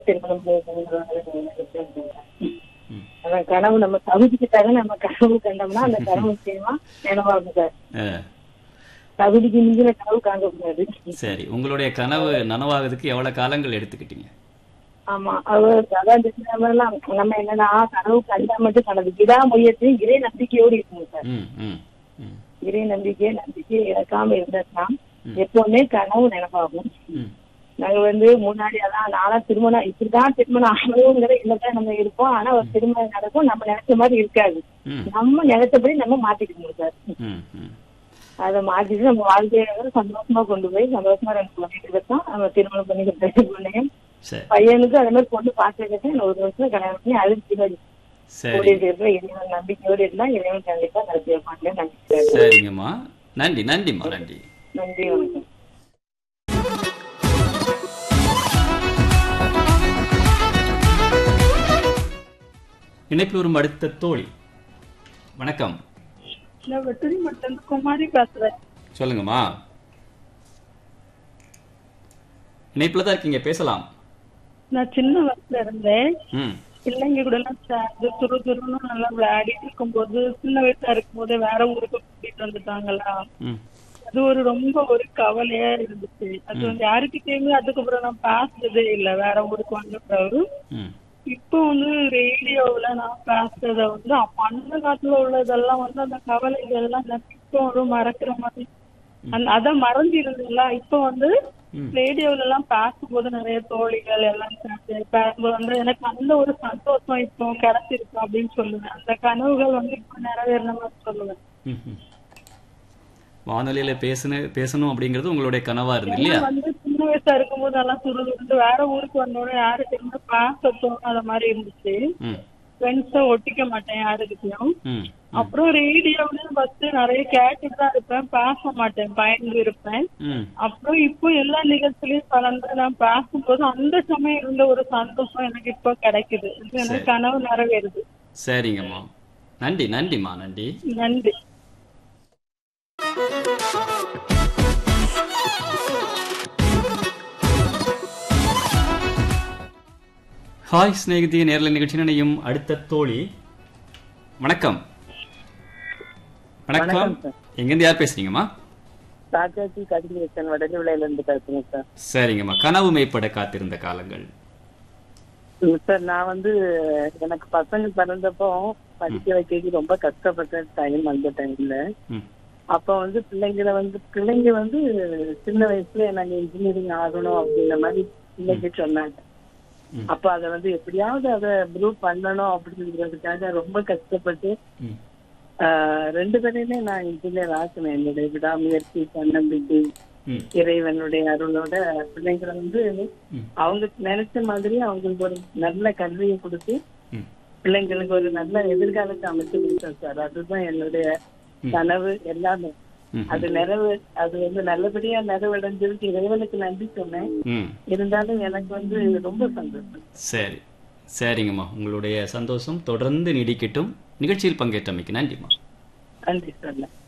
திருமணம் போகணுங்கிறது ம். அதான் கனவு நம்ம தகுதிக்காக நம்ம கனவு கண்டோம்னா அந்த கனவு நிச்சயமா நினைவாகும் சார் ஆ, தகுதிக்கு மிஞ்சின கனவு காணக்கூடாது சரி உங்களுடைய கனவு நனவாகிறதுக்கு எவ்வளவு காலங்கள் எடுத்துக்கிட்டீங்க ஆமா அவர் அதான் எல்லாம் நம்ம என்னன்னா கனவு கண்டா மட்டும் கனவு விடாமுயற்சி இறை நம்பிக்கையோடு இருக்கணும் சார் ம் ம் ம் இறை நம்பிக்கை நம்பிக்கை இறக்காம இருந்ததுன்னா எப்பவுமே கனவு நினைப்பாகும் ம் நாங்க வந்து முன்னாடி அதான் நாளா திருமணம் இப்படிதான் திருமணம் ஆகணுங்கிற இல்லதான் நம்ம இருப்போம் ஆனா ஒரு திருமணம் நடக்கும் நம்ம நினைச்ச மாதிரி இருக்காது ம் நம்ம நினைச்சபடி நம்ம மாத்திக்கணும் சார் ம் ம் அதை மாத்திட்டு நம்ம வாழ்க்கையை வந்து சந்தோஷமா கொண்டு போய் சந்தோஷமா ரெண்டு குழந்தைகளுக்கு தான் நம்ம திருமணம் பண்ணிக்கிட்டு பிள்ளைங்க சரி பையனுக்கு அதே மாதிரி பொண்ணு பார்த்துக்கிட்டு ஒரு வருஷம் கல்யாணம் பண்ணி அழுத்தி சரி கூடிய இருக்கிற இறைவன் நம்பிக்கையோடு இருந்தா இறைவன் கண்டிப்பா நடத்தி வைப்பாங்க நம்பிக்கை சரிங்கம்மா நன்றி நன்றிம்மா நன்றி நன்றி வணக்கம் இணைப்பில் வரும் அடுத்த தோழி வணக்கம் நான் வெட்டரி மட்டும் குமாரி பேசுறேன் சொல்லுங்கம்மா இணைப்பில் தான் இருக்கீங்க பேசலாம் நான் சின்ன வயசுல இருந்தேன் ம் பிள்ளைங்க கூட எல்லாம் சேர்ந்து துரு துருன்னு நல்லா விளையாடிட்டு இருக்கும்போது சின்ன வயசா இருக்கும்போது வேற ஊருக்கு கூட்டிட்டு வந்துட்டாங்களா ம் அது ஒரு ரொம்ப ஒரு கவலையா இருந்துச்சு அது வந்து யாருக்கிட்டயுமே அதுக்கப்புறம் நான் பேசுறதே இல்ல வேற ஊருக்கு வந்த பிறகு ம் இப்போ வந்து ரேடியோவுல நான் பேசுறத வந்து அப்ப அந்த காலத்துல உள்ளதெல்லாம் வந்து அந்த கவலைகள் எல்லாம் எனக்கு இப்போ ஒரு மறக்கிற மாதிரி அந்த அத மறந்திருந்தீங்களா இப்போ வந்து ம். ரேடியோல எல்லாம் பேசும்போது நிறைய தோழிகள் எல்லாம் சேர்ந்து பேசும்போது வந்து எனக்கு அந்த ஒரு சந்தோஷம் இப்போ கிடைச்சிருக்கு அப்படின்னு சொல்லுவேன் அந்த கனவுகள் வந்து இப்போ நிறைவேறின மாதிரி சொல்லுவேன் ம், ம். வானொலியில பேசணும் பேசணும் அப்படிங்கிறது உங்களுடைய கனவா இருந்து இல்லையா ஏன்னா வந்து சின்ன வயசா இருக்கும்போது எல்லாம் சுருள் வந்து வேற ஊருக்கு வந்தோடனே யாருக்கிட்ட பேச தோணாத மாதிரி இருந்துச்சு ம் ஃப்ரெண்ட்ஸை ஒட்டிக்க மாட்டேன் யாருக்கிட்டையும் ம் அப்புறம் ரேடியோன்னு ஃபர்ஸ்ட் நிறைய கேட்டுட்டு தான் இருப்பேன் பேச மாட்டேன் பயந்து இருப்பேன் ம் அப்புறம் இப்போ எல்லா நிகழ்ச்சியிலயும் கலந்து நான் பேசும்போது அந்த சமயம் இருந்த ஒரு சந்தோஷம் எனக்கு இப்போ கிடைக்குது இது எனக்கு கனவு நிறைவேறுது சரிங்கம்மா நன்றி நன்றிம்மா நன்றி நன்றி ஹாய் ஸ்நேகிதி நேரலை நிகழ்ச்சி நினையும் அடுத்த தோழி வணக்கம் வணக்கம் வணக்கம் சார். எங்கேருந்து யார் பேசுறீங்கம்மா ராஜாஜி கதிரேசன் வடலி விளையில இருந்து பேசுறேன் சார் சரிங்கம்மா கனவு மெய்ப்பட காத்திருந்த காலங்கள் ம், சார் நான் வந்து எனக்கு பசங்க பிறந்தப்போ படிக்க வைக்க ரொம்ப கஷ்டப்பட்ட டைம் அந்த டைம்ல ம் அப்ப வந்து பிள்ளைங்களை வந்து பிள்ளைங்க வந்து சின்ன வயசுல நாங்க இன்ஜினியரிங் ஆகணும் அப்படின்ற மாதிரி பிள்ளைங்க சொன்னாங்க ம். அப்ப அத வந்து எப்படியாவது அதை ப்ரூவ் பண்ணணும் அப்படிங்கிறதுக்காக ரொம்ப கஷ்டப்பட்டு ம் ஆஹ், ரெண்டு பேரையுமே நான் இன்ஜினியர் ஆக்கினேன் என்னுடைய விடாமுயற்சி தன்னம்பிக்கை ம் இறைவனுடைய அருளோட பிள்ளைங்களை வந்து ம். அவங்க நினைச்ச மாதிரி அவங்களுக்கு ஒரு நல்ல கல்வியை கொடுத்து ம் பிள்ளைங்களுக்கு ஒரு நல்ல எதிர்காலத்தை அமைச்சு கொடுத்தேன் சார் அதுதான் என்னுடைய கனவு எல்லாமே ம். அது நிறைவு அது வந்து நல்லபடியா நிறைவடைஞ்சிருக்கு இறைவனுக்கு நன்றி சொன்னேன் ம் இருந்தாலும் எனக்கு வந்து ரொம்ப சந்தோஷம் சரி சரிங்கம்மா உங்களுடைய சந்தோஷம் தொடர்ந்து நீடிக்கட்டும் நிகழ்ச்சியில் பங்கேற்றமைக்கு நன்றிம்மா நன்றி சார்